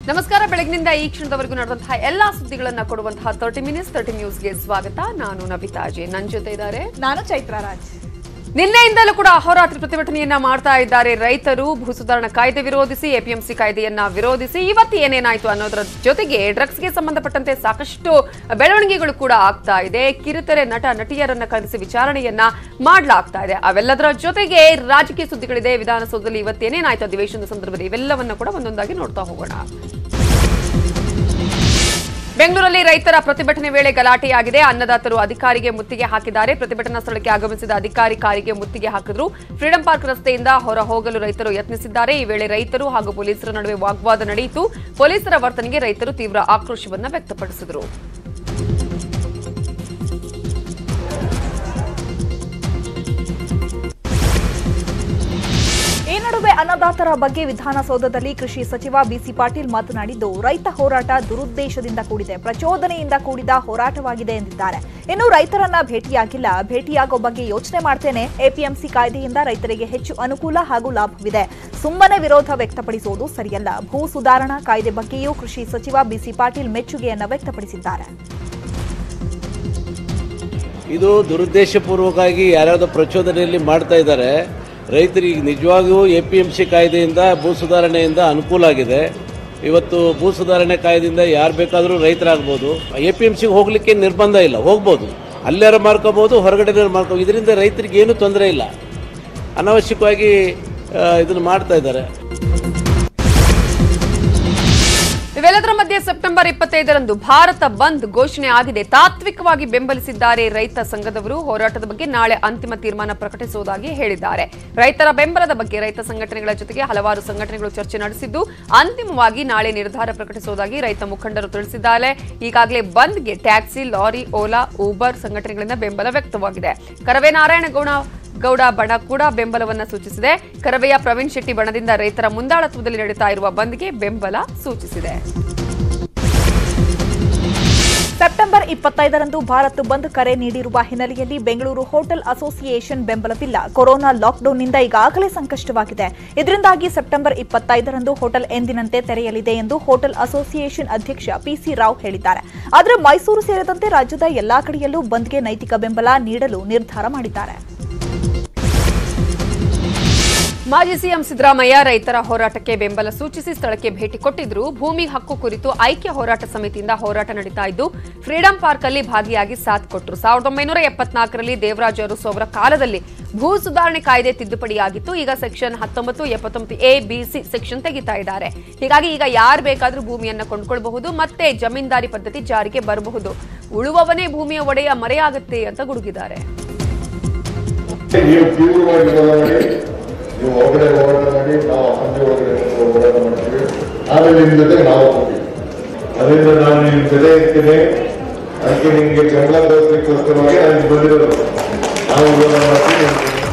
ನಮಸ್ಕಾರ ಬೆಳಗಿನಿಂದ ಈ ಕ್ಷಣದವರೆಗೂ ನಡೆದಂತಹ ಎಲ್ಲಾ ಸುದ್ದಿಗಳನ್ನ ಕೊಡುವಂತಹ ತರ್ಟಿ ಮಿನಿಟ್ಸ್ ತರ್ಟಿ ನ್ಯೂಸ್ಗೆ ಸ್ವಾಗತ ನಾನು ನವಿತಾ ಅಜಯ್ ನನ್ನ ಜೊತೆ ಇದ್ದಾರೆ ನಾನು ಚೈತ್ರ ರಾಜ್ ನಿನ್ನೆಯಿಂದಲೂ ಕೂಡ ಅಹೋರಾತ್ರಿ ಪ್ರತಿಭಟನೆಯನ್ನ ಮಾಡ್ತಾ ಇದ್ದಾರೆ ರೈತರು ಭೂ ಸುಧಾರಣಾ ಕಾಯ್ದೆ ವಿರೋಧಿಸಿ ಎಪಿಎಂಸಿ ಕಾಯ್ದೆಯನ್ನ ವಿರೋಧಿಸಿ ಇವತ್ತು ಏನೇನಾಯ್ತು ಅನ್ನೋದರ ಜೊತೆಗೆ ಡ್ರಗ್ಸ್ಗೆ ಸಂಬಂಧಪಟ್ಟಂತೆ ಸಾಕಷ್ಟು ಬೆಳವಣಿಗೆಗಳು ಕೂಡ ಆಗ್ತಾ ಇದೆ ಕಿರುತೆರೆ ನಟ ನಟಿಯರನ್ನ ಕರೆಸಿ ವಿಚಾರಣೆಯನ್ನ ಮಾಡಲಾಗ್ತಾ ಇದೆ ಅವೆಲ್ಲದರ ಜೊತೆಗೆ ರಾಜಕೀಯ ಸುದ್ದಿಗಳಿದೆ ವಿಧಾನಸೌಧದಲ್ಲಿ ಇವತ್ತೇನೇನಾಯ್ತು ಅಧಿವೇಶನದ ಸಂದರ್ಭದಲ್ಲಿ ಇವೆಲ್ಲವನ್ನ ಕೂಡ ಒಂದೊಂದಾಗಿ ನೋಡ್ತಾ ಹೋಗೋಣ ಬೆಂಗಳೂರಲ್ಲಿ ರೈತರ ಪ್ರತಿಭಟನೆ ವೇಳೆ ಗಲಾಟೆಯಾಗಿದೆ ಅನ್ನದಾತರು ಅಧಿಕಾರಿಗೆ ಮುತ್ತಿಗೆ ಹಾಕಿದ್ದಾರೆ ಪ್ರತಿಭಟನಾ ಸ್ಥಳಕ್ಕೆ ಆಗಮಿಸಿದ ಅಧಿಕಾರಿ ಕಾರಿಗೆ ಮುತ್ತಿಗೆ ಹಾಕಿದ್ರು ಫ್ರೀಡಂ ಪಾರ್ಕ್ ರಸ್ತೆಯಿಂದ ಹೊರ ಹೋಗಲು ರೈತರು ಯತ್ನಿಸಿದ್ದಾರೆ ಈ ವೇಳೆ ರೈತರು ಹಾಗೂ ಪೊಲೀಸರ ನಡುವೆ ವಾಗ್ವಾದ ನಡೆಯಿತು ಪೊಲೀಸರ ವರ್ತನೆಗೆ ರೈತರು ತೀವ್ರ ಆಕ್ರೋಶವನ್ನ ವ್ಯಕ್ತಪಡಿಸಿದರು ಈ ನಡುವೆ ಅನ್ನದಾತರ ಬಗ್ಗೆ ವಿಧಾನಸೌಧದಲ್ಲಿ ಕೃಷಿ ಸಚಿವ ಬಿಸಿ ಪಾಟೀಲ್ ಮಾತನಾಡಿದ್ದು ರೈತ ಹೋರಾಟ ದುರುದ್ದೇಶದಿಂದ ಕೂಡಿದೆ ಪ್ರಚೋದನೆಯಿಂದ ಕೂಡಿದ ಹೋರಾಟವಾಗಿದೆ ಎಂದಿದ್ದಾರೆ ಇನ್ನು ರೈತರನ್ನ ಭೇಟಿಯಾಗಿಲ್ಲ ಭೇಟಿಯಾಗೋ ಬಗ್ಗೆ ಯೋಚನೆ ಮಾಡ್ತೇನೆ ಎಪಿಎಂಸಿ ಕಾಯ್ದೆಯಿಂದ ರೈತರಿಗೆ ಹೆಚ್ಚು ಅನುಕೂಲ ಹಾಗೂ ಲಾಭವಿದೆ ಸುಮ್ಮನೆ ವಿರೋಧ ವ್ಯಕ್ತಪಡಿಸುವುದು ಸರಿಯಲ್ಲ ಭೂ ಸುಧಾರಣಾ ಕಾಯ್ದೆ ಬಗ್ಗೆಯೂ ಕೃಷಿ ಸಚಿವ ಬಿಸಿ ಪಾಟೀಲ್ ಮೆಚ್ಚುಗೆಯನ್ನ ವ್ಯಕ್ತಪಡಿಸಿದ್ದಾರೆ ಇದು ದುರುದ್ದೇಶಪೂರ್ವಕವಾಗಿ ಯಾರ್ಯಾವುದೋ ಪ್ರಚೋದನೆಯಲ್ಲಿ ಮಾಡ್ತಾ ಇದ್ದಾರೆ ರೈತರಿಗೆ ನಿಜವಾಗಿಯೂ ಎ ಪಿ ಎಮ್ ಸಿ ಕಾಯ್ದೆಯಿಂದ ಭೂ ಸುಧಾರಣೆಯಿಂದ ಅನುಕೂಲ ಆಗಿದೆ ಇವತ್ತು ಭೂ ಸುಧಾರಣೆ ಕಾಯ್ದೆಯಿಂದ ಯಾರು ಬೇಕಾದರೂ ರೈತರಾಗ್ಬೋದು ಎ ಪಿ ಎಮ್ ಸಿಗೆ ಹೋಗಲಿಕ್ಕೆ ನಿರ್ಬಂಧ ಇಲ್ಲ ಹೋಗ್ಬೋದು ಅಲ್ಲಾರ ಮಾರ್ಕೋಬೋದು ಹೊರಗಡೆ ಮಾರ್ಕೋಬೋದು ಇದರಿಂದ ರೈತರಿಗೆ ಏನೂ ತೊಂದರೆ ಇಲ್ಲ ಅನಾವಶ್ಯಕವಾಗಿ ಇದನ್ನು ಮಾಡ್ತಾ ಇದ್ದಾರೆ ಇವೆಲ್ಲದರ ಮಧ್ಯೆ ಸೆಪ್ಟೆಂಬರ್ ಇಪ್ಪತ್ತೈದರಂದು ಭಾರತ ಬಂದ್ ಘೋಷಣೆ ಆಗಿದೆ ತಾತ್ವಿಕವಾಗಿ ಬೆಂಬಲಿಸಿದ್ದಾರೆ ರೈತ ಸಂಘದವರು ಹೋರಾಟದ ಬಗ್ಗೆ ನಾಳೆ ಅಂತಿಮ ತೀರ್ಮಾನ ಪ್ರಕಟಿಸುವುದಾಗಿ ಹೇಳಿದ್ದಾರೆ ರೈತರ ಬೆಂಬಲದ ಬಗ್ಗೆ ರೈತ ಸಂಘಟನೆಗಳ ಜೊತೆಗೆ ಹಲವಾರು ಸಂಘಟನೆಗಳು ಚರ್ಚೆ ನಡೆಸಿದ್ದು ಅಂತಿಮವಾಗಿ ನಾಳೆ ನಿರ್ಧಾರ ಪ್ರಕಟಿಸುವುದಾಗಿ ರೈತ ಮುಖಂಡರು ತಿಳಿಸಿದ್ದಾರೆ ಈಗಾಗಲೇ ಬಂದ್ಗೆ ಟ್ಯಾಕ್ಸಿ ಲಾರಿ ಓಲಾ ಊಬರ್ ಸಂಘಟನೆಗಳಿಂದ ಬೆಂಬಲ ವ್ಯಕ್ತವಾಗಿದೆ ಕರವೇ ನಾರಾಯಣಗೌಡ ಗೌಡ ಬಣ ಕೂಡ ಬೆಂಬಲವನ್ನ ಸೂಚಿಸಿದೆ ಕರವೆಯ ಪ್ರವೀಣ್ ಶೆಟ್ಟಿ ಬಣದಿಂದ ರೈತರ ಮುಂದಾಳತ್ವದಲ್ಲಿ ನಡೀತಾ ಇರುವ ಬಂದ್ಗೆ ಬೆಂಬಲ ಸೂಚಿಸಿದೆ ಸೆಪ್ಟೆಂಬರ್ ಇಪ್ಪತ್ತೈದರಂದು ಭಾರತ್ ಬಂದ್ ಕರೆ ನೀಡಿರುವ ಹಿನ್ನೆಲೆಯಲ್ಲಿ ಬೆಂಗಳೂರು ಹೋಟೆಲ್ ಅಸೋಸಿಯೇಷನ್ ಬೆಂಬಲವಿಲ್ಲ ಕೊರೋನಾ ಲಾಕ್ಡೌನ್ನಿಂದ ಈಗಾಗಲೇ ಸಂಕಷ್ಟವಾಗಿದೆ ಇದರಿಂದಾಗಿ ಸೆಪ್ಟೆಂಬರ್ ಇಪ್ಪತ್ತೈದರಂದು ಹೋಟೆಲ್ ಎಂದಿನಂತೆ ತೆರೆಯಲಿದೆ ಎಂದು ಹೋಟೆಲ್ ಅಸೋಸಿಯೇಷನ್ ಅಧ್ಯಕ್ಷ ಪಿಸಿ ರಾವ್ ಹೇಳಿದ್ದಾರೆ ಆದರೆ ಮೈಸೂರು ಸೇರಿದಂತೆ ರಾಜ್ಯದ ಎಲ್ಲಾ ಕಡೆಯಲ್ಲೂ ಬಂದ್ಗೆ ನೈತಿಕ ಬೆಂಬಲ ನೀಡಲು ನಿರ್ಧಾರ ಮಾಡಿದ್ದಾರೆ ಮಾಜಿ ಸಿಎಂ ಸಿದ್ದರಾಮಯ್ಯ ರೈತರ ಹೋರಾಟಕ್ಕೆ ಬೆಂಬಲ ಸೂಚಿಸಿ ಸ್ಥಳಕ್ಕೆ ಭೇಟಿ ಕೊಟ್ಟಿದ್ರು ಭೂಮಿ ಹಕ್ಕು ಕುರಿತು ಐಕ್ಯ ಹೋರಾಟ ಸಮಿತಿಯಿಂದ ಹೋರಾಟ ನಡೀತಾ ಇದ್ದು ಫ್ರೀಡಂ ಪಾರ್ಕ್ ಅಲ್ಲಿ ಭಾಗಿಯಾಗಿ ಸಾಥ್ ಕೊಟ್ಟರು ಸಾವಿರದ ಒಂಬೈನೂರ ಎಪ್ಪತ್ನಾಲ್ಕರಲ್ಲಿ ದೇವರಾಜ ಅರಸು ಅವರ ಕಾಲದಲ್ಲಿ ಭೂ ಸುಧಾರಣೆ ಕಾಯ್ದೆ ತಿದ್ದುಪಡಿಯಾಗಿತ್ತು ಈಗ ಸೆಕ್ಷನ್ ಹತ್ತೊಂಬತ್ತು ಎಪ್ಪತ್ತೊಂಬತ್ತು ಎ ಬಿ ಸಿ ಸೆಕ್ಷನ್ ತೆಗಿತಾ ಇದ್ದಾರೆ ಹೀಗಾಗಿ ಈಗ ಯಾರು ಬೇಕಾದ್ರೂ ಭೂಮಿಯನ್ನ ಕೊಂಡ್ಕೊಳ್ಬಹುದು ಮತ್ತೆ ಜಮೀನ್ದಾರಿ ಪದ್ಧತಿ ಜಾರಿಗೆ ಬರಬಹುದು ಉಳುವವನೇ ಭೂಮಿಯ ಒಡೆಯ ಮರೆಯಾಗುತ್ತೆ ಅಂತ ಗುಡುಗಿದ್ದಾರೆ ನೀವು ತೀವ್ರವಾಗಿ ಹೋರಾಟ ಮಾಡಿ ನೀವು ಹೊರಗಡೆ ಹೋರಾಟ ಮಾಡಿ ನಾವು ಅಸೆಂಬ್ಲಿ ಒಳಗಡೆ ಹೋರಾಟ ಮಾಡ್ತೀವಿ ಆಮೇಲೆ ನಿಮ್ಮ ಜೊತೆಗೆ ನಾವು ಹೋಗ್ತೀವಿ ಅದರಿಂದ ನಾನು ನಿಮ್ಮ ಜೊತೆ ಇರ್ತೀನಿ ಅದಕ್ಕೆ ನಿಮಗೆ ಬೆಂಬಲ ತೋರಿಸಲಿಕ್ಕೋಸ್ಕರವಾಗಿ ನಾನು ಬಂದಿರೋದು ನಾವು ಹೋರಾಟ ಮಾಡ್ತೀವಿ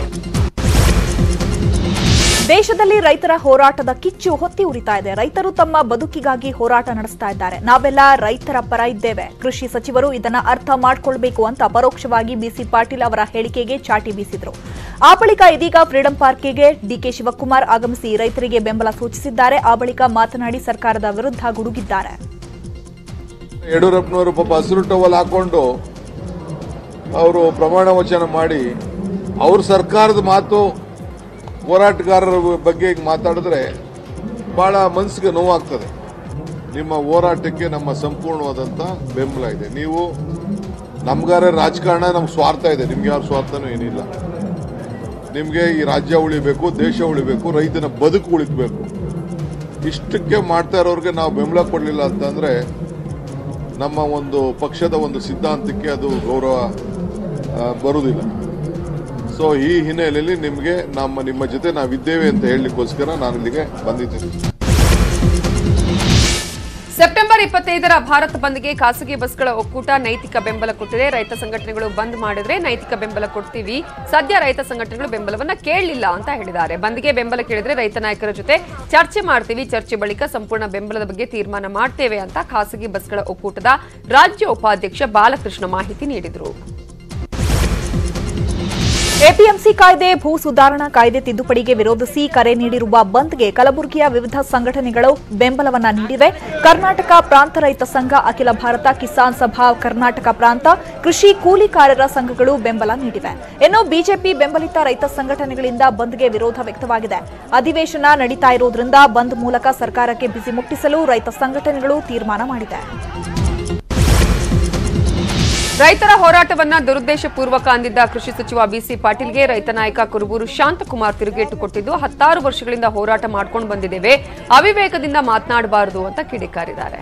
ದೇಶದಲ್ಲಿ ರೈತರ ಹೋರಾಟದ ಕಿಚ್ಚು ಹೊತ್ತಿ ಉರಿತಾ ಇದೆ ರೈತರು ತಮ್ಮ ಬದುಕಿಗಾಗಿ ಹೋರಾಟ ನಡೆಸ್ತಾ ಇದ್ದಾರೆ ನಾವೆಲ್ಲ ರೈತರ ಪರ ಇದ್ದೇವೆ ಕೃಷಿ ಸಚಿವರು ಇದನ್ನ ಅರ್ಥ ಮಾಡ್ಕೊಳ್ಬೇಕು ಅಂತ ಪರೋಕ್ಷವಾಗಿ ಬಿಸಿ ಪಾಟೀಲ್ ಅವರ ಹೇಳಿಕೆಗೆ ಚಾಟಿ ಬೀಸಿದ್ರು ಆ ಬಳಿಕ ಇದೀಗ ಫ್ರೀಡಂ ಪಾರ್ಕಿಗೆ ಡಿಕೆ ಶಿವಕುಮಾರ್ ಆಗಮಿಸಿ ರೈತರಿಗೆ ಬೆಂಬಲ ಸೂಚಿಸಿದ್ದಾರೆ ಆ ಬಳಿಕ ಮಾತನಾಡಿ ಸರ್ಕಾರದ ವಿರುದ್ಧ ಗುಡುಗಿದ್ದಾರೆ ಯಡಿಯೂರಪ್ಪನವರು ಪಾಪ ಹಸಿರು ಟವಲ್ ಹಾಕೊಂಡು ಅವರು ಪ್ರಮಾಣ ವಚನ ಮಾಡಿ ಅವ್ರ ಸರ್ಕಾರದ ಮಾತು ಹೋರಾಟಗಾರರ ಬಗ್ಗೆ ಈಗ ಮಾತಾಡಿದ್ರೆ ಬಹಳ ಮನಸ್ಸಿಗೆ ನೋವಾಗ್ತದೆ ನಿಮ್ಮ ಹೋರಾಟಕ್ಕೆ ನಮ್ಮ ಸಂಪೂರ್ಣವಾದಂಥ ಬೆಂಬಲ ಇದೆ ನೀವು ನಮ್ಗಾರ ರಾಜಕಾರಣ ನಮ್ಗೆ ಸ್ವಾರ್ಥ ಇದೆ ನಿಮ್ಗೆ ಯಾರು ಸ್ವಾರ್ಥನೂ ಏನಿಲ್ಲ ನಿಮಗೆ ಈ ರಾಜ್ಯ ಉಳಿಬೇಕು ದೇಶ ಉಳಿಬೇಕು ರೈತನ ಬದುಕು ಉಳಿಬೇಕು ಇಷ್ಟಕ್ಕೆ ಮಾಡ್ತಾ ಇರೋರಿಗೆ ನಾವು ಬೆಂಬಲ ಕೊಡಲಿಲ್ಲ ಅಂತಂದ್ರೆ ನಮ್ಮ ಒಂದು ಪಕ್ಷದ ಒಂದು ಸಿದ್ಧಾಂತಕ್ಕೆ ಅದು ಗೌರವ ಆ, ಬರುವುದಿಲ್ಲ ಸೊ ಈ ಹಿನ್ನೆಲೆಯಲ್ಲಿ ನಿಮಗೆ ನಮ್ಮ ನಿಮ್ಮ ಜೊತೆ ನಾವಿದ್ದೇವೆ ಅಂತ ಹೇಳಲಿಕ್ಕೋಸ್ಕರ ನಾನು ಇಲ್ಲಿಗೆ ಬಂದಿದ್ದೇನೆ ಸೆಪ್ಟೆಂಬರ್ ಇಪ್ಪತ್ತೈದರ ಭಾರತ ಬಂದ್ಗೆ ಖಾಸಗಿ ಬಸ್ಗಳ ಒಕ್ಕೂಟ ನೈತಿಕ ಬೆಂಬಲ ಕೊಟ್ಟಿದೆ ರೈತ ಸಂಘಟನೆಗಳು ಬಂದ್ ಮಾಡಿದ್ರೆ ನೈತಿಕ ಬೆಂಬಲ ಕೊಡ್ತೀವಿ ಸದ್ಯ ರೈತ ಸಂಘಟನೆಗಳು ಬೆಂಬಲವನ್ನ ಕೇಳಲಿಲ್ಲ ಅಂತ ಹೇಳಿದ್ದಾರೆ ಬಂದ್ಗೆ ಬೆಂಬಲ ಕೇಳಿದ್ರೆ ರೈತ ನಾಯಕರ ಜೊತೆ ಚರ್ಚೆ ಮಾಡ್ತೀವಿ ಚರ್ಚೆ ಬಳಿಕ ಸಂಪೂರ್ಣ ಬೆಂಬಲದ ಬಗ್ಗೆ ತೀರ್ಮಾನ ಮಾಡ್ತೇವೆ ಅಂತ ಖಾಸಗಿ ಬಸ್ಗಳ ಒಕ್ಕೂಟದ ರಾಜ್ಯ ಉಪಾಧ್ಯಕ್ಷ ಬಾಲಕೃಷ್ಣ ಮಾಹಿತಿ ನೀಡಿದರು ಎಪಿಎಂಸಿ ಕಾಯ್ದೆ ಭೂ ಸುಧಾರಣಾ ಕಾಯ್ದೆ ತಿದ್ದುಪಡಿಗೆ ವಿರೋಧಿಸಿ ಕರೆ ನೀಡಿರುವ ಬಂದ್ಗೆ ಕಲಬುರಗಿಯ ವಿವಿಧ ಸಂಘಟನೆಗಳು ಬೆಂಬಲವನ್ನ ನೀಡಿವೆ ಕರ್ನಾಟಕ ಪ್ರಾಂತ ರೈತ ಸಂಘ ಅಖಿಲ ಭಾರತ ಕಿಸಾನ್ ಸಭಾ ಕರ್ನಾಟಕ ಪ್ರಾಂತ ಕೃಷಿ ಕೂಲಿಕಾರರ ಸಂಘಗಳು ಬೆಂಬಲ ನೀಡಿವೆ ಇನ್ನು ಬಿಜೆಪಿ ಬೆಂಬಲಿತ ರೈತ ಸಂಘಟನೆಗಳಿಂದ ಬಂದ್ಗೆ ವಿರೋಧ ವ್ಯಕ್ತವಾಗಿದೆ ಅಧಿವೇಶನ ನಡೀತಾ ಇರುವುದರಿಂದ ಬಂದ್ ಮೂಲಕ ಸರ್ಕಾರಕ್ಕೆ ಬಿಸಿ ಮುಟ್ಟಿಸಲು ರೈತ ಸಂಘಟನೆಗಳು ತೀರ್ಮಾನ ಮಾಡಿದೆ ರೈತರ ಹೋರಾಟವನ್ನ ದುರುದ್ದೇಶಪೂರ್ವಕ ಅಂದಿದ್ದ ಕೃಷಿ ಸಚಿವ ಬಿಸಿ ಪಾಟೀಲ್ಗೆ ರೈತ ನಾಯಕ ಕುರುಬೂರು ಶಾಂತಕುಮಾರ್ ತಿರುಗೇಟು ಕೊಟ್ಟಿದ್ದು ಹತ್ತಾರು ವರ್ಷಗಳಿಂದ ಹೋರಾಟ ಮಾಡ್ಕೊಂಡು ಬಂದಿದ್ದೇವೆ ಅವಿವೇಕದಿಂದ ಮಾತನಾಡಬಾರದು ಅಂತ ಕಿಡಿಕಾರಿದ್ದಾರೆ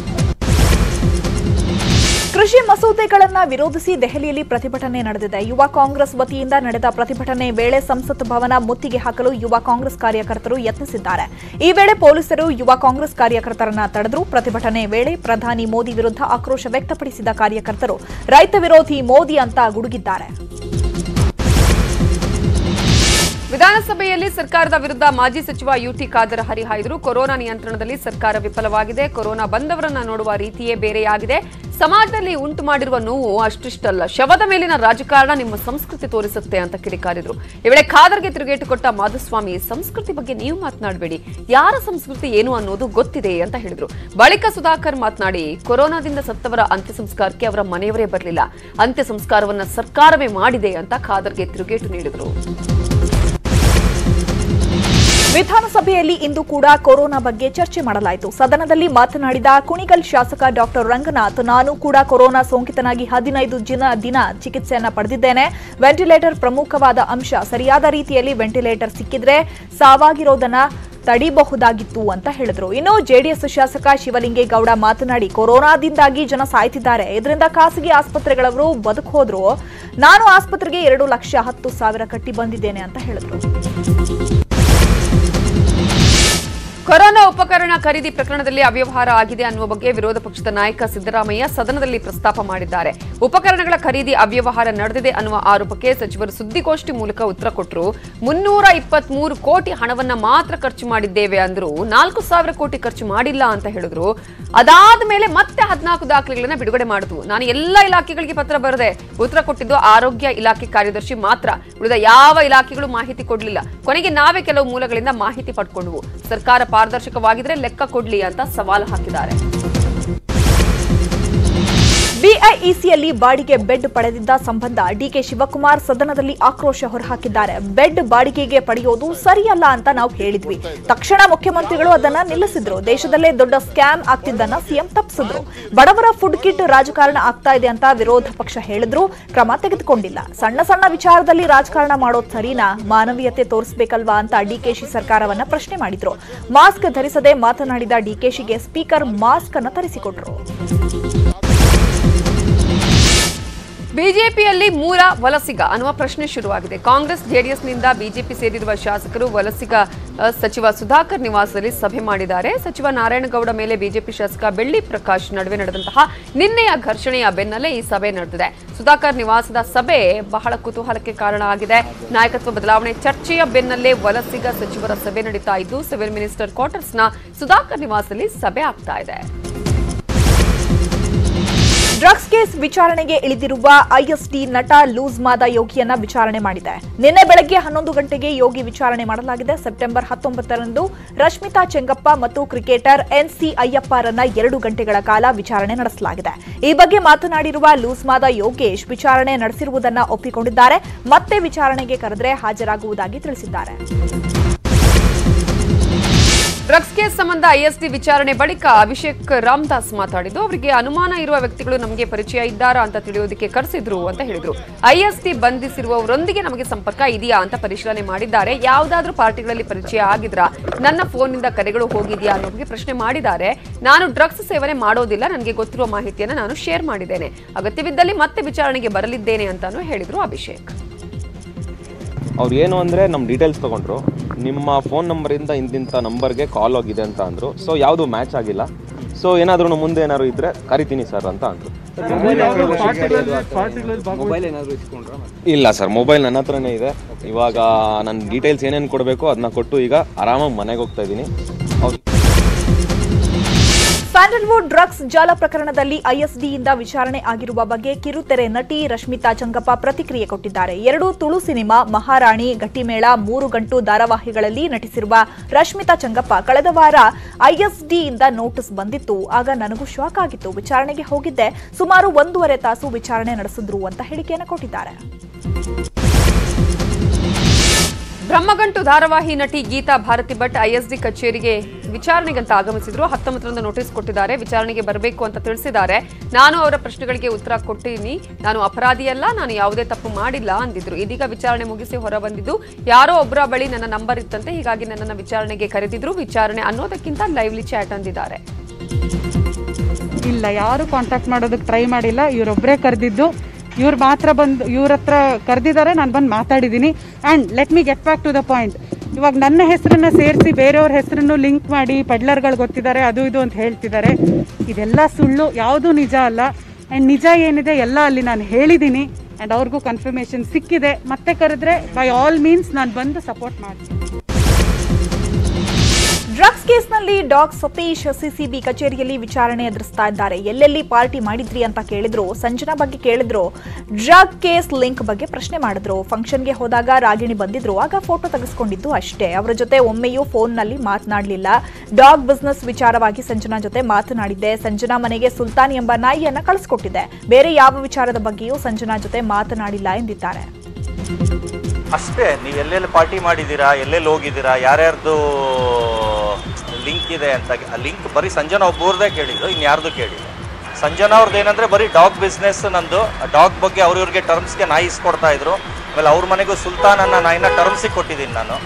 ಕೃಷಿ ಮಸೂದೆಗಳನ್ನ ವಿರೋಧಿಸಿ ದೆಹಲಿಯಲ್ಲಿ ಪ್ರತಿಭಟನೆ ನಡೆದಿದೆ ಯುವ ಕಾಂಗ್ರೆಸ್ ವತಿಯಿಂದ ನಡೆದ ಪ್ರತಿಭಟನೆ ವೇಳೆ ಸಂಸತ್ ಭವನ ಮುತ್ತಿಗೆ ಹಾಕಲು ಯುವ ಕಾಂಗ್ರೆಸ್ ಕಾರ್ಯಕರ್ತರು ಯತ್ನಿಸಿದ್ದಾರೆ ಈ ವೇಳೆ ಪೊಲೀಸರು ಯುವ ಕಾಂಗ್ರೆಸ್ ಕಾರ್ಯಕರ್ತರನ್ನ ತಡೆದರು ಪ್ರತಿಭಟನೆ ವೇಳೆ ಪ್ರಧಾನಿ ಮೋದಿ ವಿರುದ್ಧ ಆಕ್ರೋಶ ವ್ಯಕ್ತಪಡಿಸಿದ ಕಾರ್ಯಕರ್ತರು ರೈತ ವಿರೋಧಿ ಮೋದಿ ಅಂತ ಗುಡುಗಿದ್ದಾರೆ ವಿಧಾನಸಭೆಯಲ್ಲಿ ಸರ್ಕಾರದ ವಿರುದ್ಧ ಮಾಜಿ ಸಚಿವ ಯುಟಿ ಖಾದರ್ ಹರಿಹಾಯ್ದರು ಕೊರೋನಾ ನಿಯಂತ್ರಣದಲ್ಲಿ ಸರ್ಕಾರ ವಿಫಲವಾಗಿದೆ ಕೊರೋನಾ ಬಂದವರನ್ನ ನೋಡುವ ರೀತಿಯೇ ಬೇರೆಯಾಗಿದೆ ಸಮಾಜದಲ್ಲಿ ಉಂಟು ಮಾಡಿರುವ ನೋವು ಅಷ್ಟಿಷ್ಟಲ್ಲ ಶವದ ಮೇಲಿನ ರಾಜಕಾರಣ ನಿಮ್ಮ ಸಂಸ್ಕೃತಿ ತೋರಿಸುತ್ತೆ ಅಂತ ಕಿಡಿಕಾರಿದ್ರು ಈ ವೇಳೆ ಖಾದರ್ಗೆ ತಿರುಗೇಟು ಕೊಟ್ಟ ಮಾಧುಸ್ವಾಮಿ ಸಂಸ್ಕೃತಿ ಬಗ್ಗೆ ನೀವು ಮಾತನಾಡಬೇಡಿ ಯಾರ ಸಂಸ್ಕೃತಿ ಏನು ಅನ್ನೋದು ಗೊತ್ತಿದೆ ಅಂತ ಹೇಳಿದ್ರು ಬಳಿಕ ಸುಧಾಕರ್ ಮಾತನಾಡಿ ಕೊರೋನಾದಿಂದ ಸತ್ತವರ ಅಂತ್ಯ ಸಂಸ್ಕಾರಕ್ಕೆ ಅವರ ಮನೆಯವರೇ ಬರಲಿಲ್ಲ ಅಂತ್ಯ ಸಂಸ್ಕಾರವನ್ನ ಸರ್ಕಾರವೇ ಮಾಡಿದೆ ಅಂತ ಖಾದರ್ಗೆ ತಿರುಗೇಟು ನೀಡಿದ್ರು ವಿಧಾನಸಭೆಯಲ್ಲಿ ಇಂದು ಕೂಡ ಕೊರೋನಾ ಬಗ್ಗೆ ಚರ್ಚೆ ಮಾಡಲಾಯಿತು ಸದನದಲ್ಲಿ ಮಾತನಾಡಿದ ಕುಣಿಗಲ್ ಶಾಸಕ ಡಾಕ್ಟರ್ ರಂಗನಾಥ್ ನಾನು ಕೂಡ ಕೊರೋನಾ ಸೋಂಕಿತನಾಗಿ ಹದಿನೈದು ದಿನ ದಿನ ಚಿಕಿತ್ಸೆಯನ್ನ ಪಡೆದಿದ್ದೇನೆ ವೆಂಟಿಲೇಟರ್ ಪ್ರಮುಖವಾದ ಅಂಶ ಸರಿಯಾದ ರೀತಿಯಲ್ಲಿ ವೆಂಟಿಲೇಟರ್ ಸಿಕ್ಕಿದ್ರೆ ಸಾವಾಗಿರೋದನ್ನ ತಡಿಬಹುದಾಗಿತ್ತು ಅಂತ ಹೇಳಿದ್ರು ಇನ್ನು ಜೆಡಿಎಸ್ ಶಾಸಕ ಶಿವಲಿಂಗೇಗೌಡ ಮಾತನಾಡಿ ಕೊರೋನಾದಿಂದಾಗಿ ಜನ ಸಾಯ್ತಿದ್ದಾರೆ ಇದರಿಂದ ಖಾಸಗಿ ಆಸ್ಪತ್ರೆಗಳವರು ಬದುಕು ಹೋದ್ರು ನಾನು ಆಸ್ಪತ್ರೆಗೆ ಎರಡು ಲಕ್ಷ ಹತ್ತು ಸಾವಿರ ಕಟ್ಟಿ ಬಂದಿದ್ದೇನೆ ಅಂತ ಹೇಳಿದ್ರು ಕೊರೋನಾ ಉಪಕರಣ ಖರೀದಿ ಪ್ರಕರಣದಲ್ಲಿ ಅವ್ಯವಹಾರ ಆಗಿದೆ ಅನ್ನುವ ಬಗ್ಗೆ ವಿರೋಧ ಪಕ್ಷದ ನಾಯಕ ಸಿದ್ದರಾಮಯ್ಯ ಸದನದಲ್ಲಿ ಪ್ರಸ್ತಾಪ ಮಾಡಿದ್ದಾರೆ ಉಪಕರಣಗಳ ಖರೀದಿ ಅವ್ಯವಹಾರ ನಡೆದಿದೆ ಅನ್ನುವ ಆರೋಪಕ್ಕೆ ಸಚಿವರು ಸುದ್ದಿಗೋಷ್ಠಿ ಮೂಲಕ ಉತ್ತರ ಕೊಟ್ಟರು ಮುನ್ನೂರ ಇಪ್ಪತ್ಮೂರು ಕೋಟಿ ಹಣವನ್ನ ಮಾತ್ರ ಖರ್ಚು ಮಾಡಿದ್ದೇವೆ ಅಂದ್ರು ನಾಲ್ಕು ಸಾವಿರ ಕೋಟಿ ಖರ್ಚು ಮಾಡಿಲ್ಲ ಅಂತ ಹೇಳಿದ್ರು ಅದಾದ ಮೇಲೆ ಮತ್ತೆ ಹದಿನಾಲ್ಕು ದಾಖಲೆಗಳನ್ನ ಬಿಡುಗಡೆ ಮಾಡಿದ್ವು ನಾನು ಎಲ್ಲ ಇಲಾಖೆಗಳಿಗೆ ಪತ್ರ ಬರೆದೆ ಉತ್ತರ ಕೊಟ್ಟಿದ್ದು ಆರೋಗ್ಯ ಇಲಾಖೆ ಕಾರ್ಯದರ್ಶಿ ಮಾತ್ರ ಉಳಿದ ಯಾವ ಇಲಾಖೆಗಳು ಮಾಹಿತಿ ಕೊಡಲಿಲ್ಲ ಕೊನೆಗೆ ನಾವೇ ಕೆಲವು ಮೂಲಗಳಿಂದ ಮಾಹಿತಿ ಪಡ್ಕೊಂಡ್ವು ಸರ್ಕಾರ ಪಾರದರ್ಶಕವಾಗಿದ್ರೆ ಲೆಕ್ಕ ಕೊಡ್ಲಿ ಅಂತ ಸವಾಲು ಹಾಕಿದ್ದಾರೆ ಬಿಐಇಸಿಯಲ್ಲಿ ಬಾಡಿಗೆ ಬೆಡ್ ಪಡೆದಿದ್ದ ಸಂಬಂಧ ಡಿಕೆ ಶಿವಕುಮಾರ್ ಸದನದಲ್ಲಿ ಆಕ್ರೋಶ ಹೊರಹಾಕಿದ್ದಾರೆ ಬೆಡ್ ಬಾಡಿಗೆಗೆ ಪಡೆಯೋದು ಸರಿಯಲ್ಲ ಅಂತ ನಾವು ಹೇಳಿದ್ವಿ ತಕ್ಷಣ ಮುಖ್ಯಮಂತ್ರಿಗಳು ಅದನ್ನ ನಿಲ್ಲಿಸಿದ್ರು ದೇಶದಲ್ಲೇ ದೊಡ್ಡ ಸ್ಕ್ಯಾಮ್ ಆಗ್ತಿದ್ದನ್ನ ಸಿಎಂ ತಪ್ಪಿಸಿದ್ರು ಬಡವರ ಫುಡ್ ಕಿಟ್ ರಾಜಕಾರಣ ಆಗ್ತಾ ಇದೆ ಅಂತ ವಿರೋಧ ಪಕ್ಷ ಹೇಳಿದ್ರು ಕ್ರಮ ತೆಗೆದುಕೊಂಡಿಲ್ಲ ಸಣ್ಣ ಸಣ್ಣ ವಿಚಾರದಲ್ಲಿ ರಾಜಕಾರಣ ಮಾಡೋದು ಸರಿನಾ ಮಾನವೀಯತೆ ತೋರಿಸಬೇಕಲ್ವಾ ಅಂತ ಡಿಕೆಶಿ ಸರ್ಕಾರವನ್ನ ಪ್ರಶ್ನೆ ಮಾಡಿದ್ರು ಮಾಸ್ಕ್ ಧರಿಸದೆ ಮಾತನಾಡಿದ ಡಿಕೆಶಿಗೆ ಸ್ಪೀಕರ್ ಮಾಸ್ಕ್ ಅನ್ನು ತರಿಸಿಕೊಟ್ರು ಬಿಜೆಪಿಯಲ್ಲಿ ಮೂಲ ವಲಸಿಗ ಅನ್ನುವ ಪ್ರಶ್ನೆ ಶುರುವಾಗಿದೆ ಕಾಂಗ್ರೆಸ್ ಜೆಡಿಎಸ್ನಿಂದ ಬಿಜೆಪಿ ಸೇರಿರುವ ಶಾಸಕರು ವಲಸಿಗ ಅ, ಸಚಿವ ಸುಧಾಕರ್ ನಿವಾಸದಲ್ಲಿ ಸಭೆ ಮಾಡಿದ್ದಾರೆ ಸಚಿವ ನಾರಾಯಣಗೌಡ ಮೇಲೆ ಬಿಜೆಪಿ ಶಾಸಕ ಬೆಳ್ಳಿ ಪ್ರಕಾಶ್ ನಡುವೆ ನಡೆದಂತಹ ನಿನ್ನೆಯ ಘರ್ಷಣೆಯ ಬೆನ್ನಲ್ಲೇ ಈ ಸಭೆ ನಡೆದಿದೆ ಸುಧಾಕರ್ ನಿವಾಸದ ಸಭೆ ಬಹಳ ಕುತೂಹಲಕ್ಕೆ ಕಾರಣ ಆಗಿದೆ ನಾಯಕತ್ವ ಬದಲಾವಣೆ ಚರ್ಚೆಯ ಬೆನ್ನಲ್ಲೇ ವಲಸಿಗ ಸಚಿವರ ಸಭೆ ನಡೀತಾ ಇದ್ದು ಸಿವಿಲ್ ಮಿನಿಸ್ಟರ್ ಕ್ವಾರ್ಟರ್ಸ್ನ ಸುಧಾಕರ್ ನಿವಾಸದಲ್ಲಿ ಸಭೆ ಆಗ್ತಾ ಇದೆ ಡ್ರಗ್ಸ್ ಕೇಸ್ ವಿಚಾರಣೆಗೆ ಇಳಿದಿರುವ ಐಎಸ್ಡಿ ನಟ ಲೂಸ್ ಮಾದ ಯೋಗಿಯನ್ನ ವಿಚಾರಣೆ ಮಾಡಿದೆ ನಿನ್ನೆ ಬೆಳಗ್ಗೆ ಹನ್ನೊಂದು ಗಂಟೆಗೆ ಯೋಗಿ ವಿಚಾರಣೆ ಮಾಡಲಾಗಿದೆ ಸೆಪ್ಟೆಂಬರ್ ಹತ್ತೊಂಬತ್ತರಂದು ರಶ್ಮಿತಾ ಚೆಂಗಪ್ಪ ಮತ್ತು ಕ್ರಿಕೆಟರ್ ಎನ್ಸಿ ಅಯ್ಯಪ್ಪರನ್ನ ಎರಡು ಗಂಟೆಗಳ ಕಾಲ ವಿಚಾರಣೆ ನಡೆಸಲಾಗಿದೆ ಈ ಬಗ್ಗೆ ಮಾತನಾಡಿರುವ ಲೂಸ್ ಮಾದ ಯೋಗೇಶ್ ವಿಚಾರಣೆ ನಡೆಸಿರುವುದನ್ನ ಒಪ್ಪಿಕೊಂಡಿದ್ದಾರೆ ಮತ್ತೆ ವಿಚಾರಣೆಗೆ ಕರೆದ್ರೆ ಹಾಜರಾಗುವುದಾಗಿ ತಿಳಿಸಿದ್ದಾರೆ ಡ್ರಗ್ಸ್ ಕೇಸ್ ಸಂಬಂಧ ಐಎಸ್ಡಿ ವಿಚಾರಣೆ ಬಳಿಕ ಅಭಿಷೇಕ್ ರಾಮದಾಸ್ ಮಾತಾಡಿದ್ದು ಅವರಿಗೆ ಅನುಮಾನ ಇರುವ ವ್ಯಕ್ತಿಗಳು ನಮಗೆ ಪರಿಚಯ ಇದ್ದಾರಾ ಅಂತ ತಿಳಿಯೋದಕ್ಕೆ ಕರೆಸಿದ್ರು ಅಂತ ಹೇಳಿದ್ರು ಐಎಸ್ಡಿ ಬಂಧಿಸಿರುವವರೊಂದಿಗೆ ನಮಗೆ ಸಂಪರ್ಕ ಇದೆಯಾ ಅಂತ ಪರಿಶೀಲನೆ ಮಾಡಿದ್ದಾರೆ ಯಾವುದಾದ್ರೂ ಪಾರ್ಟಿಗಳಲ್ಲಿ ಪರಿಚಯ ಆಗಿದ್ರಾ ನನ್ನ ಫೋನ್ನಿಂದ ಕರೆಗಳು ಹೋಗಿದೆಯಾ ಅನ್ನೋ ಬಗ್ಗೆ ಪ್ರಶ್ನೆ ಮಾಡಿದ್ದಾರೆ ನಾನು ಡ್ರಗ್ಸ್ ಸೇವನೆ ಮಾಡೋದಿಲ್ಲ ನನಗೆ ಗೊತ್ತಿರುವ ಮಾಹಿತಿಯನ್ನು ನಾನು ಶೇರ್ ಮಾಡಿದ್ದೇನೆ ಅಗತ್ಯವಿದ್ದಲ್ಲಿ ಮತ್ತೆ ವಿಚಾರಣೆಗೆ ಬರಲಿದ್ದೇನೆ ಅಂತಾನು ಹೇಳಿದ್ರು ಅಭಿಷೇಕ್ ಅವ್ರು ಏನು ಅಂದರೆ ನಮ್ಮ ಡೀಟೇಲ್ಸ್ ತೊಗೊಂಡ್ರು ನಿಮ್ಮ ಫೋನ್ ನಂಬರಿಂದ ಇಂತಿಂಥ ನಂಬರ್ಗೆ ಕಾಲ್ ಹೋಗಿದೆ ಅಂತ ಅಂದರು ಸೊ ಯಾವುದು ಮ್ಯಾಚ್ ಆಗಿಲ್ಲ ಸೊ ಏನಾದ್ರೂ ಮುಂದೆ ಏನಾದ್ರು ಇದ್ದರೆ ಕರಿತೀನಿ ಸರ್ ಅಂತ ಅಂದರು ಇಲ್ಲ ಸರ್ ಮೊಬೈಲ್ ನನ್ನ ಹತ್ರನೇ ಇದೆ ಇವಾಗ ನನ್ನ ಡೀಟೇಲ್ಸ್ ಏನೇನು ಕೊಡಬೇಕು ಅದನ್ನ ಕೊಟ್ಟು ಈಗ ಆರಾಮಾಗಿ ಮನೆಗೆ ಹೋಗ್ತಾ ಇದ್ದೀನಿ ಅವ್ರು ಸ್ಯಾಂಡಲ್ವುಡ್ ಡ್ರಗ್ಸ್ ಜಾಲ ಪ್ರಕರಣದಲ್ಲಿ ಐಎಸ್ಡಿಯಿಂದ ವಿಚಾರಣೆ ಆಗಿರುವ ಬಗ್ಗೆ ಕಿರುತೆರೆ ನಟಿ ರಶ್ಮಿತಾ ಚಂಗಪ್ಪ ಪ್ರತಿಕ್ರಿಯೆ ಕೊಟ್ಟಿದ್ದಾರೆ ಎರಡು ತುಳು ಸಿನಿಮಾ ಮಹಾರಾಣಿ ಗಟ್ಟಿಮೇಳ ಮೂರು ಗಂಟು ಧಾರಾವಾಹಿಗಳಲ್ಲಿ ನಟಿಸಿರುವ ರಶ್ಮಿತಾ ಚಂಗಪ್ಪ ಕಳೆದ ವಾರ ಐಎಸ್ಡಿಯಿಂದ ನೋಟಿಸ್ ಬಂದಿತ್ತು ಆಗ ನನಗೂ ಶಾಕ್ ಆಗಿತ್ತು ವಿಚಾರಣೆಗೆ ಹೋಗಿದ್ದೆ ಸುಮಾರು ಒಂದೂವರೆ ತಾಸು ವಿಚಾರಣೆ ನಡೆಸಿದ್ರು ಅಂತ ಹೇಳಿಕೆಯನ್ನು ಕೊಟ್ಟಿದ್ದಾರೆ ಬ್ರಹ್ಮಗಂಟು ಧಾರಾವಾಹಿ ನಟಿ ಗೀತಾ ಭಾರತಿ ಭಟ್ ಐಎಸ್ಡಿ ಕಚೇರಿಗೆ ವಿಚಾರಣೆಗಂತ ಆಗಮಿಸಿದ್ರು ಹತ್ತೊಂಬತ್ತರಂದು ನೋಟಿಸ್ ಕೊಟ್ಟಿದ್ದಾರೆ ವಿಚಾರಣೆಗೆ ಬರಬೇಕು ಅಂತ ತಿಳಿಸಿದ್ದಾರೆ ನಾನು ಅವರ ಪ್ರಶ್ನೆಗಳಿಗೆ ಉತ್ತರ ಕೊಟ್ಟಿನಿ ನಾನು ಅಪರಾಧಿಯಲ್ಲ ನಾನು ಯಾವುದೇ ತಪ್ಪು ಮಾಡಿಲ್ಲ ಅಂದಿದ್ರು ಇದೀಗ ವಿಚಾರಣೆ ಮುಗಿಸಿ ಹೊರ ಬಂದಿದ್ದು ಯಾರೋ ಒಬ್ಬರ ಬಳಿ ನನ್ನ ನಂಬರ್ ಇತ್ತಂತೆ ಹೀಗಾಗಿ ನನ್ನನ್ನು ವಿಚಾರಣೆಗೆ ಕರೆದಿದ್ರು ವಿಚಾರಣೆ ಅನ್ನೋದಕ್ಕಿಂತ ಲೈವ್ಲಿ ಚಾಟ್ ಅಂದಿದ್ದಾರೆ ಇಲ್ಲ ಯಾರು ಕಾಂಟ್ಯಾಕ್ಟ್ ಮಾಡೋದಕ್ಕೆ ಟ್ರೈ ಮಾಡಿಲ್ಲ ಇವರೊಬ್ಬರೇ ಕರೆದಿದ್ದು ಇವ್ರು ಮಾತ್ರ ಬಂದು ಇವ್ರ ಹತ್ರ ಕರೆದಿದ್ದಾರೆ ನಾನು ಬಂದು ಮಾತಾಡಿದ್ದೀನಿ and let me get back to the point ಇವಾಗ ನನ್ನ ಹೆಸರನ್ನ ಸೇರಿಸಿ ಬೇರೆಯವ್ರ ಹೆಸರನ್ನು ಲಿಂಕ್ ಮಾಡಿ ಪೆಡ್ಲರ್ಗಳು ಗೊತ್ತಿದ್ದಾರೆ ಅದು ಇದು ಅಂತ ಹೇಳ್ತಿದ್ದಾರೆ ಇದೆಲ್ಲ ಸುಳ್ಳು ಯಾವುದೂ ನಿಜ ಅಲ್ಲ ಆ್ಯಂಡ್ ನಿಜ ಏನಿದೆ ಎಲ್ಲ ಅಲ್ಲಿ ನಾನು ಹೇಳಿದ್ದೀನಿ ಆ್ಯಂಡ್ ಅವ್ರಿಗೂ ಕನ್ಫರ್ಮೇಷನ್ ಸಿಕ್ಕಿದೆ ಮತ್ತೆ ಕರೆದ್ರೆ ಬೈ ಆಲ್ ಮೀನ್ಸ್ ನಾನು ಬಂದು ಸಪೋರ್ಟ್ ಮಾಡ್ತೀನಿ ಡ್ರಗ್ಸ್ ಕೇಸ್ನಲ್ಲಿ ಡಾಗ್ ಸತೀಶ್ ಸಿಸಿಬಿ ಕಚೇರಿಯಲ್ಲಿ ವಿಚಾರಣೆ ಎದುರಿಸ್ತಾ ಇದ್ದಾರೆ ಎಲ್ಲೆಲ್ಲಿ ಪಾರ್ಟಿ ಮಾಡಿದ್ರಿ ಅಂತ ಕೇಳಿದ್ರು ಸಂಜನಾ ಬಗ್ಗೆ ಕೇಳಿದ್ರು ಡ್ರಗ್ ಕೇಸ್ ಲಿಂಕ್ ಬಗ್ಗೆ ಪ್ರಶ್ನೆ ಮಾಡಿದ್ರು ಫಂಕ್ಷನ್ಗೆ ಹೋದಾಗ ರಾಗಿಣಿ ಬಂದಿದ್ರು ಆಗ ಫೋಟೋ ತೆಗೆಸ್ಕೊಂಡಿದ್ದು ಅಷ್ಟೇ ಅವರ ಜೊತೆ ಒಮ್ಮೆಯೂ ಫೋನ್ನಲ್ಲಿ ಮಾತನಾಡಲಿಲ್ಲ ಡಾಗ್ ಬಿಸ್ನೆಸ್ ವಿಚಾರವಾಗಿ ಸಂಜನಾ ಜೊತೆ ಮಾತನಾಡಿದ್ದೆ ಸಂಜನಾ ಮನೆಗೆ ಸುಲ್ತಾನ್ ಎಂಬ ನಾಯಿಯನ್ನ ಕಳಿಸ್ಕೊಟ್ಟಿದ್ದೆ ಬೇರೆ ಯಾವ ವಿಚಾರದ ಬಗ್ಗೆಯೂ ಸಂಜನಾ ಜೊತೆ ಮಾತನಾಡಿಲ್ಲ ಎಂದಿದ್ದಾರೆ ಅಷ್ಟೇ ನೀವು ಎಲ್ಲೆಲ್ಲಿ ಪಾರ್ಟಿ ಮಾಡಿದ್ದೀರಾ ಎಲ್ಲೆಲ್ಲಿ ಹೋಗಿದ್ದೀರಾ ಯಾರ್ಯಾರ್ದು ಲಿಂಕ್ ಇದೆ ಅಂತ ಆ ಲಿಂಕ್ ಬರೀ ಸಂಜನಾ ಒಬ್ಬರದೇ ಕೇಳಿದ್ರು ಇನ್ಯಾರ್ದು ಕೇಳಿಲ್ಲ ಸಂಜನಾ ಅವ್ರದ್ದು ಏನಂದ್ರೆ ಬರೀ ಡಾಗ್ ಬಿಸ್ನೆಸ್ ನಂದು ಡಾಗ್ ಬಗ್ಗೆ ಅವ್ರಿವ್ರಿಗೆ ಟರ್ಮ್ಸ್ಗೆ ನಾಯಿ ಇಸ್ಕೊಡ್ತಾ ಇದ್ರು ಆಮೇಲೆ ಅವ್ರ ಮನೆಗೂ ಸುಲ್ತಾನ್ ಅನ್ನೋ ನಾಯಿನ ಟರ್ಮ್ಸಿಗೆ ಕೊಟ್ಟಿದ್ದೀನಿ ನಾನು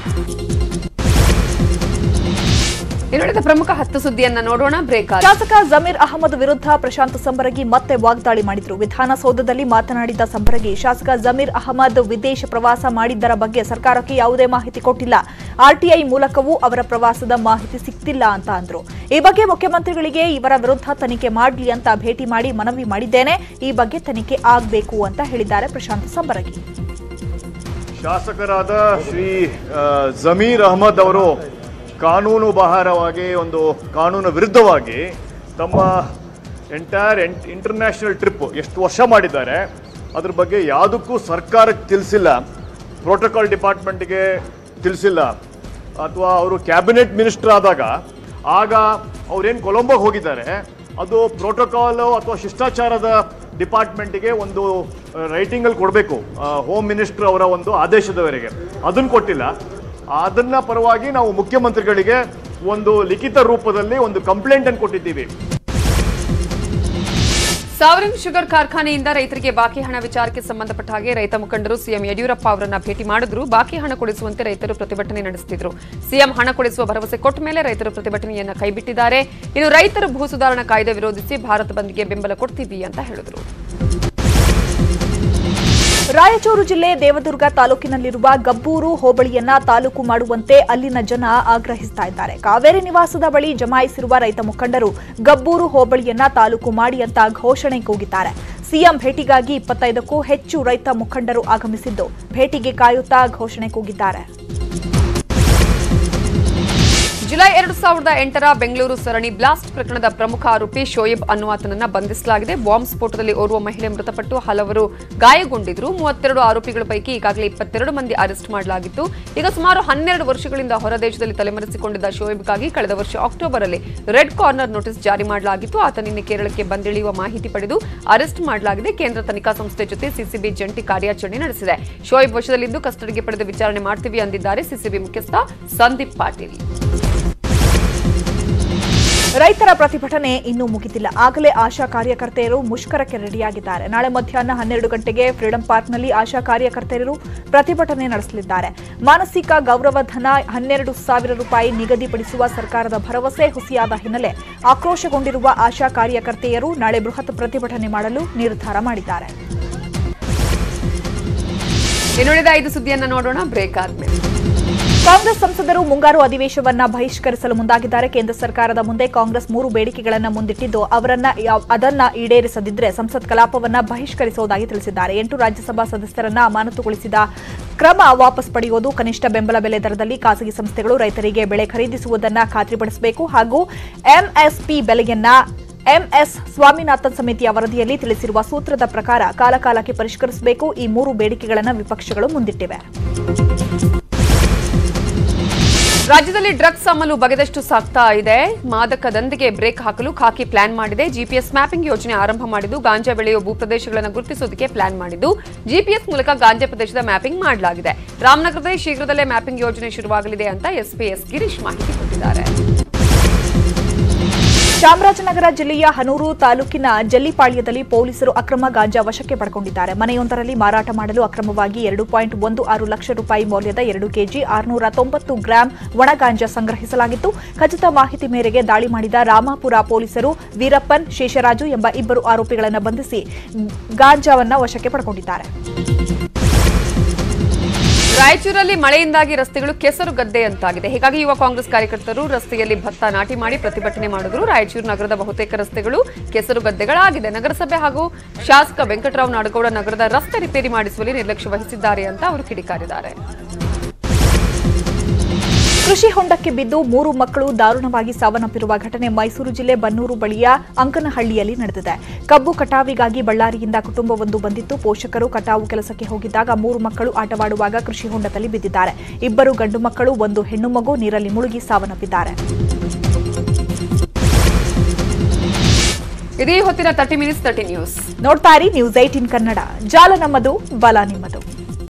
ಇನ್ನುಳಿದ ಪ್ರಮುಖ ಹತ್ತು ಸುದ್ದಿಯನ್ನ ನೋಡೋಣ ಬ್ರೇಕ್ ಶಾಸಕ ಜಮೀರ್ ಅಹಮದ್ ವಿರುದ್ಧ ಪ್ರಶಾಂತ್ ಸಂಬರಗಿ ಮತ್ತೆ ವಾಗ್ದಾಳಿ ಮಾಡಿದ್ರು ವಿಧಾನಸೌಧದಲ್ಲಿ ಮಾತನಾಡಿದ ಸಂಬರಗಿ ಶಾಸಕ ಜಮೀರ್ ಅಹಮದ್ ವಿದೇಶ ಪ್ರವಾಸ ಮಾಡಿದ್ದರ ಬಗ್ಗೆ ಸರ್ಕಾರಕ್ಕೆ ಯಾವುದೇ ಮಾಹಿತಿ ಕೊಟ್ಟಿಲ್ಲ ಆರ್ಟಿಐ ಮೂಲಕವೂ ಅವರ ಪ್ರವಾಸದ ಮಾಹಿತಿ ಸಿಕ್ತಿಲ್ಲ ಅಂತ ಅಂದ್ರು ಈ ಬಗ್ಗೆ ಮುಖ್ಯಮಂತ್ರಿಗಳಿಗೆ ಇವರ ವಿರುದ್ಧ ತನಿಖೆ ಮಾಡಲಿ ಅಂತ ಭೇಟಿ ಮಾಡಿ ಮನವಿ ಮಾಡಿದ್ದೇನೆ ಈ ಬಗ್ಗೆ ತನಿಖೆ ಆಗಬೇಕು ಅಂತ ಹೇಳಿದ್ದಾರೆ ಪ್ರಶಾಂತ್ ಸಂಬರಗಿ ಶಾಸಕರಾದ ಶ್ರೀ ಆ, ಜಮೀರ್ ಅಹಮದ್ ಅವರು ಕಾನೂನು ಬಾಹಾರವಾಗಿ ಒಂದು ಕಾನೂನು ವಿರುದ್ಧವಾಗಿ ತಮ್ಮ ಎಂಟೈರ್ ಇಂಟರ್ನ್ಯಾಷನಲ್ ಟ್ರಿಪ್ ಎಷ್ಟು ವರ್ಷ ಮಾಡಿದ್ದಾರೆ ಅದ್ರ ಬಗ್ಗೆ ಯಾವುದಕ್ಕೂ ಸರ್ಕಾರಕ್ಕೆ ತಿಳಿಸಿಲ್ಲ ಪ್ರೋಟೋಕಾಲ್ ಡಿಪಾರ್ಟ್ಮೆಂಟ್ಗೆ ತಿಳಿಸಿಲ್ಲ ಅಥವಾ ಅವರು ಕ್ಯಾಬಿನೆಟ್ ಮಿನಿಸ್ಟರ್ ಆದಾಗ ಆಗ ಅವ್ರೇನು ಕೊಲಂಬೋಗೆ ಹೋಗಿದ್ದಾರೆ ಅದು ಪ್ರೋಟೋಕಾಲು ಅಥವಾ ಶಿಷ್ಟಾಚಾರದ ಡಿಪಾರ್ಟ್ಮೆಂಟ್ಗೆ ಒಂದು ರೈಟಿಂಗಲ್ಲಿ ಕೊಡಬೇಕು ಹೋಮ್ ಮಿನಿಸ್ಟರ್ ಅವರ ಒಂದು ಆದೇಶದವರೆಗೆ ಅದನ್ನು ಕೊಟ್ಟಿಲ್ಲ ಅದನ್ನ ಪರವಾಗಿ ನಾವು ಮುಖ್ಯಮಂತ್ರಿಗಳಿಗೆ ಒಂದು ಲಿಖಿತ ರೂಪದಲ್ಲಿ ಒಂದು ಕಂಪ್ಲೇಂಟ್ ಅನ್ನು ಕೊಟ್ಟಿದ್ದೀವಿ ಸಾವರಿನ್ ಶುಗರ್ ಕಾರ್ಖಾನೆಯಿಂದ ರೈತರಿಗೆ ಬಾಕಿ ಹಣ ವಿಚಾರಕ್ಕೆ ಸಂಬಂಧಪಟ್ಟ ಹಾಗೆ ರೈತ ಮುಖಂಡರು ಸಿಎಂ ಯಡಿಯೂರಪ್ಪ ಅವರನ್ನ ಭೇಟಿ ಮಾಡಿದ್ರು ಬಾಕಿ ಹಣ ಕೊಡಿಸುವಂತೆ ರೈತರು ಪ್ರತಿಭಟನೆ ನಡೆಸುತ್ತಿದ್ರು ಸಿಎಂ ಹಣ ಕೊಡಿಸುವ ಭರವಸೆ ಕೊಟ್ಟ ಮೇಲೆ ರೈತರು ಪ್ರತಿಭಟನೆಯನ್ನ ಕೈಬಿಟ್ಟಿದ್ದಾರೆ ಇನ್ನು ರೈತರು ಭೂ ಸುಧಾರಣಾ ಕಾಯ್ದೆ ವಿರೋಧಿಸಿ ಭಾರತ ಬಂದ್ಗೆ ಬೆಂಬಲ ಕೊಡ್ತೀವಿ ಅಂತ ಹೇಳಿದ್ರು ರಾಯಚೂರು ಜಿಲ್ಲೆ ದೇವದುರ್ಗ ತಾಲೂಕಿನಲ್ಲಿರುವ ಗಬ್ಬೂರು ಹೋಬಳಿಯನ್ನ ತಾಲೂಕು ಮಾಡುವಂತೆ ಅಲ್ಲಿನ ಜನ ಆಗ್ರಹಿಸ್ತಾ ಇದ್ದಾರೆ ಕಾವೇರಿ ನಿವಾಸದ ಬಳಿ ಜಮಾಯಿಸಿರುವ ರೈತ ಮುಖಂಡರು ಗಬ್ಬೂರು ಹೋಬಳಿಯನ್ನ ತಾಲೂಕು ಮಾಡಿ ಅಂತ ಘೋಷಣೆ ಕೂಗಿದ್ದಾರೆ ಸಿಎಂ ಭೇಟಿಗಾಗಿ ಇಪ್ಪತ್ತೈದಕ್ಕೂ ಹೆಚ್ಚು ರೈತ ಮುಖಂಡರು ಆಗಮಿಸಿದ್ದು ಭೇಟಿಗೆ ಕಾಯುತ್ತಾ ಘೋಷಣೆ ಕೂಗಿದ್ದಾರೆ ಜುಲೈ ಎರಡು ಸಾವಿರದ ಎಂಟರ ಬೆಂಗಳೂರು ಸರಣಿ ಬ್ಲಾಸ್ಟ್ ಪ್ರಕರಣದ ಪ್ರಮುಖ ಆರೋಪಿ ಶೋಯಬ್ ಅನ್ನುವಾತನನ್ನ ಬಂಧಿಸಲಾಗಿದೆ ಬಾಂಬ್ ಸ್ಫೋಟದಲ್ಲಿ ಓರ್ವ ಮಹಿಳೆ ಮೃತಪಟ್ಟು ಹಲವರು ಗಾಯಗೊಂಡಿದ್ರು ಮೂವತ್ತೆರಡು ಆರೋಪಿಗಳ ಪೈಕಿ ಈಗಾಗಲೇ ಇಪ್ಪತ್ತೆರಡು ಮಂದಿ ಅರೆಸ್ಟ್ ಮಾಡಲಾಗಿತ್ತು ಈಗ ಸುಮಾರು ಹನ್ನೆರಡು ವರ್ಷಗಳಿಂದ ಹೊರದೇಶದಲ್ಲಿ ತಲೆಮರೆಸಿಕೊಂಡಿದ್ದ ಶೋಯಬ್ಗಾಗಿ ಕಳೆದ ವರ್ಷ ಅಕ್ಟೋಬರ್ ಅಲ್ಲಿ ರೆಡ್ ಕಾರ್ನರ್ ನೋಟಿಸ್ ಜಾರಿ ಮಾಡಲಾಗಿತ್ತು ಆತ ನಿನ್ನೆ ಕೇರಳಕ್ಕೆ ಬಂದಿಳಿಯುವ ಮಾಹಿತಿ ಪಡೆದು ಅರೆಸ್ಟ್ ಮಾಡಲಾಗಿದೆ ಕೇಂದ್ರ ತನಿಖಾ ಸಂಸ್ಥೆ ಜೊತೆ ಸಿಸಿಬಿ ಜಂಟಿ ಕಾರ್ಯಾಚರಣೆ ನಡೆಸಿದೆ ಶೋಯಬ್ ವಶದಲ್ಲಿಂದು ಕಸ್ಟಡಿಗೆ ಪಡೆದು ವಿಚಾರಣೆ ಮಾಡ್ತೀವಿ ಅಂದಿದ್ದಾರೆ ಸಿಸಿಬಿ ಮುಖ್ಯಸ್ಥ ಸಂದೀಪ್ ಪಾಟೀಲ್ ರೈತರ ಪ್ರತಿಭಟನೆ ಇನ್ನೂ ಮುಗಿದಿಲ್ಲ ಆಗಲೇ ಆಶಾ ಕಾರ್ಯಕರ್ತೆಯರು ಮುಷ್ಕರಕ್ಕೆ ರೆಡಿಯಾಗಿದ್ದಾರೆ ನಾಳೆ ಮಧ್ಯಾಹ್ನ ಹನ್ನೆರಡು ಗಂಟೆಗೆ ಫ್ರೀಡಂ ಪಾರ್ಕ್ನಲ್ಲಿ ಆಶಾ ಕಾರ್ಯಕರ್ತೆಯರು ಪ್ರತಿಭಟನೆ ನಡೆಸಲಿದ್ದಾರೆ ಮಾನಸಿಕ ಗೌರವಧನ ಹನ್ನೆರಡು ಸಾವಿರ ರೂಪಾಯಿ ನಿಗದಿಪಡಿಸುವ ಸರ್ಕಾರದ ಭರವಸೆ ಹುಸಿಯಾದ ಹಿನ್ನೆಲೆ ಆಕ್ರೋಶಗೊಂಡಿರುವ ಆಶಾ ಕಾರ್ಯಕರ್ತೆಯರು ನಾಳೆ ಬೃಹತ್ ಪ್ರತಿಭಟನೆ ಮಾಡಲು ನಿರ್ಧಾರ ಮಾಡಿದ್ದಾರೆ ಇನ್ನುಳಿದ ಐದು ಸುದ್ದಿಯನ್ನ ನೋಡೋಣ ಬ್ರೇಕ್ ಆದ್ಮೇಲೆ ಕಾಂಗ್ರೆಸ್ ಸಂಸದರು ಮುಂಗಾರು ಅಧಿವೇಶವನ್ನ ಬಹಿಷ್ಕರಿಸಲು ಮುಂದಾಗಿದ್ದಾರೆ ಕೇಂದ್ರ ಸರ್ಕಾರದ ಮುಂದೆ ಕಾಂಗ್ರೆಸ್ ಮೂರು ಬೇಡಿಕೆಗಳನ್ನ ಮುಂದಿಟ್ಟಿದ್ದು ಅವರನ್ನ ಯಾವ- ಅದನ್ನ ಈಡೇರಿಸದಿದ್ರೆ ಸಂಸತ್ ಕಲಾಪವನ್ನ ಬಹಿಷ್ಕರಿಸುವುದಾಗಿ ತಿಳಿಸಿದ್ದಾರೆ ಎಂಟು ರಾಜ್ಯಸಭಾ ಸದಸ್ಯರನ್ನ ಅಮಾನತುಗೊಳಿಸಿದ ಕ್ರಮ ವಾಪಸ್ ಪಡೆಯುವುದು ಕನಿಷ್ಠ ಬೆಂಬಲ ಬೆಲೆ ದರದಲ್ಲಿ ಖಾಸಗಿ ಸಂಸ್ಥೆಗಳು ರೈತರಿಗೆ ಬೆಳೆ ಖರೀದಿಸುವುದನ್ನ ಖಾತ್ರಿಪಡಿಸಬೇಕು ಹಾಗೂ ಎಂಎಸ್ಪಿ ಬೆಲೆಯನ್ನ ಎಂಎಸ್ ಸ್ವಾಮಿನಾಥನ್ ಸಮಿತಿಯ ವರದಿಯಲ್ಲಿ ತಿಳಿಸಿರುವ ಸೂತ್ರದ ಪ್ರಕಾರ ಕಾಲಕಾಲಕ್ಕೆ ಪರಿಷ್ಕರಿಸಬೇಕು ಈ ಮೂರು ಬೇಡಿಕೆಗಳನ್ನು ವಿಪಕ್ಷಗಳು ಮುಂದಿಟ್ಟಿವೆ ರಾಜ್ಯದಲ್ಲಿ ಡ್ರಗ್ಸ್ ಅಮಲು ಬಗೆದಷ್ಟು ಸಾಗ್ತಾ ಇದೆ ಮಾದಕ ದಂಧೆಗೆ ಬ್ರೇಕ್ ಹಾಕಲು ಖಾಕಿ ಪ್ಲಾನ್ ಮಾಡಿದೆ ಜಿಪಿಎಸ್ ಮ್ಯಾಪಿಂಗ್ ಯೋಜನೆ ಆರಂಭ ಮಾಡಿದ್ದು ಗಾಂಜಾ ಬೆಳೆಯುವ ಭೂಪ್ರದೇಶಗಳನ್ನು ಗುರುತಿಸುವುದಕ್ಕೆ ಪ್ಲಾನ್ ಮಾಡಿದ್ದು ಜಿಪಿಎಸ್ ಮೂಲಕ ಗಾಂಜಾ ಪ್ರದೇಶದ ಮ್ಯಾಪಿಂಗ್ ಮಾಡಲಾಗಿದೆ ರಾಮನಗರದಲ್ಲಿ ಶೀಘ್ರದಲ್ಲೇ ಮ್ಯಾಪಿಂಗ್ ಯೋಜನೆ ಶುರುವಾಗಲಿದೆ ಅಂತ ಎಸ್ಪಿ ಎಸ್ ಗಿರೀಶ್ ಮಾಹಿತಿ ಕೊಟ್ಟಿದ್ದಾರೆ ಚಾಮರಾಜನಗರ ಜಿಲ್ಲೆಯ ಹನೂರು ತಾಲೂಕಿನ ಜಲ್ಲಿಪಾಳ್ಯದಲ್ಲಿ ಪೊಲೀಸರು ಅಕ್ರಮ ಗಾಂಜಾ ವಶಕ್ಕೆ ಪಡ್ಕೊಂಡಿದ್ದಾರೆ ಮನೆಯೊಂದರಲ್ಲಿ ಮಾರಾಟ ಮಾಡಲು ಅಕ್ರಮವಾಗಿ ಎರಡು ಪಾಯಿಂಟ್ ಒಂದು ಆರು ಲಕ್ಷ ರೂಪಾಯಿ ಮೌಲ್ಯದ ಎರಡು ಕೆಜಿ ಆರುನೂರ ತೊಂಬತ್ತು ಗ್ರಾಂ ಒಣ ಗಾಂಜಾ ಸಂಗ್ರಹಿಸಲಾಗಿತ್ತು ಖಚಿತ ಮಾಹಿತಿ ಮೇರೆಗೆ ದಾಳಿ ಮಾಡಿದ ರಾಮಾಪುರ ಪೊಲೀಸರು ವೀರಪ್ಪನ್ ಶೇಷರಾಜು ಎಂಬ ಇಬ್ಬರು ಆರೋಪಿಗಳನ್ನು ಬಂಧಿಸಿ ಗಾಂಜಾವನ್ನ ವಶಕ್ಕೆ ಪಡ್ಕೊಂಡಿದ್ದಾರೆ ರಾಯಚೂರಲ್ಲಿ ಮಳೆಯಿಂದಾಗಿ ರಸ್ತೆಗಳು ಕೆಸರು ಗದ್ದೆಯಂತಾಗಿದೆ ಹೀಗಾಗಿ ಯುವ ಕಾಂಗ್ರೆಸ್ ಕಾರ್ಯಕರ್ತರು ರಸ್ತೆಯಲ್ಲಿ ಭತ್ತ ನಾಟಿ ಮಾಡಿ ಪ್ರತಿಭಟನೆ ಮಾಡಿದ್ರು ರಾಯಚೂರು ನಗರದ ಬಹುತೇಕ ರಸ್ತೆಗಳು ಕೆಸರು ಗದ್ದೆಗಳಾಗಿದೆ ನಗರಸಭೆ ಹಾಗೂ ಶಾಸಕ ವೆಂಕಟರಾವ್ ನಾಡಗೌಡ ನಗರದ ರಸ್ತೆ ರಿಪೇರಿ ಮಾಡಿಸುವಲ್ಲಿ ನಿರ್ಲಕ್ಷ್ಯ ವಹಿಸಿದ್ದಾರೆ ಅಂತ ಅವರು ಕಿಡಿಕಾರಿದ್ದಾರೆ ಕೃಷಿ ಹೊಂಡಕ್ಕೆ ಬಿದ್ದು ಮೂರು ಮಕ್ಕಳು ದಾರುಣವಾಗಿ ಸಾವನ್ನಪ್ಪಿರುವ ಘಟನೆ ಮೈಸೂರು ಜಿಲ್ಲೆ ಬನ್ನೂರು ಬಳಿಯ ಅಂಕನಹಳ್ಳಿಯಲ್ಲಿ ನಡೆದಿದೆ ಕಬ್ಬು ಕಟಾವಿಗಾಗಿ ಬಳ್ಳಾರಿಯಿಂದ ಕುಟುಂಬವೊಂದು ಬಂದಿತ್ತು ಪೋಷಕರು ಕಟಾವು ಕೆಲಸಕ್ಕೆ ಹೋಗಿದ್ದಾಗ ಮೂರು ಮಕ್ಕಳು ಆಟವಾಡುವಾಗ ಕೃಷಿ ಹೊಂಡದಲ್ಲಿ ಬಿದ್ದಿದ್ದಾರೆ ಇಬ್ಬರು ಗಂಡು ಮಕ್ಕಳು ಒಂದು ಹೆಣ್ಣು ಮಗು ನೀರಲ್ಲಿ ಮುಳುಗಿ ಸಾವನ್ನಪ್ಪಿದ್ದಾರೆ ಇದೇ ಹೊತ್ತಿನ ತರ್ಟಿ ಮಿನಿಟ್ಸ್ ತರ್ಟಿ ನ್ಯೂಸ್ ನೋಡ್ತಾ ಇರಿ ನ್ಯೂಸ್ ಏಟೀನ್ ಕನ್ನಡ ಜಾಲ ನಮ್ಮದು ಬಲ ನಿಮ್ಮದು